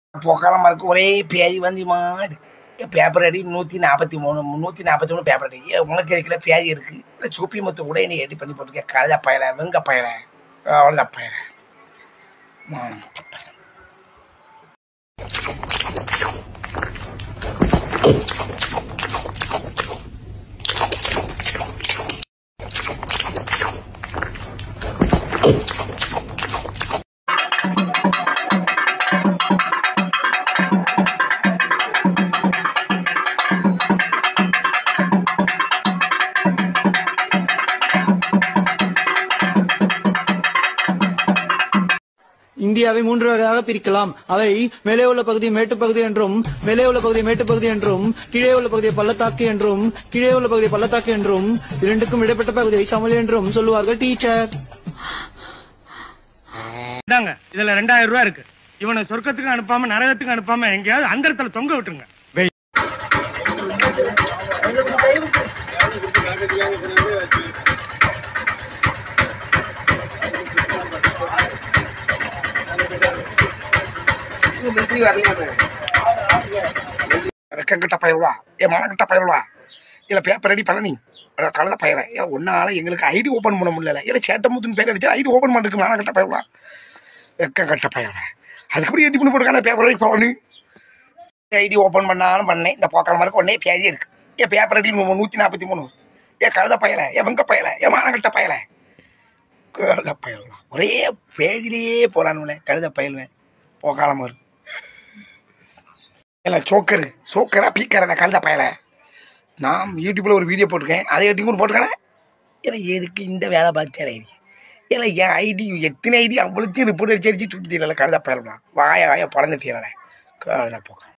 பொக்காலமா இருக்கு ஒரே பேய் வந்து மாடு பேப்பர் அடி நூற்றி நாற்பத்தி மூணு நூற்றி நாற்பத்தி மூணு பேப்பர் அடி ஏன் உனக்கு இருக்கிற பேய் இருக்கு இல்லை சுப்பி முத்து கூட நீ எடி பண்ணி போட்டுருக்க கழுத பயல வெங்க பயல அவ்வளோதான் பயல ம். இந்தியாவை மூன்று வகையாக பிரிக்கலாம் அவை மேலே உள்ள பகுதி மேட்டுப்பகுதி என்றும் மேலே உள்ள பகுதி மேட்டுப்பகுதி என்றும் கீழே உள்ள பகுதியை பள்ளத்தாக்கு என்றும் கீழே உள்ள பகுதியை பள்ளத்தாக்கு என்றும் இரண்டுக்கும் இடைப்பட்ட பகுதியை சமவெளி என்றும் சொல்லுவார்கள் டீச்சர் இந்தாங்க இதுல ரெண்டாயிரம் ரூபாய் இருக்கு இவனை சொர்க்கத்துக்கு அனுப்பாம நரகத்துக்கு அனுப்பாம எங்கேயாவது அந்த இடத்துல தொங்க விட்டுருங்க வெய். ரெக்கங்கிட்ட பயிர்வா என் மனக்கிட்ட பயிர்வா இல்லை பேப்பர் ரெடி பண்ண நீ கலந்த பயிரை இல்லை ஒன்னால எங்களுக்கு ஐடி ஓப்பன் பண்ண முடியல இல்லை சேட்டமுத்துன்னு பேர் அடிச்சா ஐடி ஓப்பன் பண்ணுறதுக்கு மனக்கிட்ட பயிர்வா வெக்கங்கிட்ட பயிர்வா அதுக்கப்புறம் எட்டி பண்ணி போட்டுக்கான பேப்பர் ரெடி பண்ணு ஐடி ஓப்பன் பண்ணாலும் பண்ணேன் இந்த போக்கால மாதிரி ஒன்னே பேஜே இருக்கு என் பேப்பர் ரெடி நூற்றி நாற்பத்தி மூணு ஏன் கழுத பயலை என் வெங்க பயலை என் மானக்கட்ட பயலை கழுத பயலாம் ஒரே பேஜிலேயே போகிறானுங்களே கழுத பயலுவேன் போக்காலமாக இருக்கு இல்லை சோக்கரு சோக்கரா பீக்கரா கழுத பயல நான் யூடியூப்பில் ஒரு வீடியோ போட்டிருக்கேன் அதை எட்டி கூட போட்டிருக்கேன் ஏன்னா எதுக்கு இந்த வேலை பார்த்து ஐடி ஏன்னா என் ஐடி எத்தனை ஐடி அவ்வளோத்தையும் ரிப்போர்ட் அடிச்சு அடிச்சு தூக்கிட்டு கழுத பயலாம் வாய வாய பிறந்துட்டீங்களே கழுத போக்க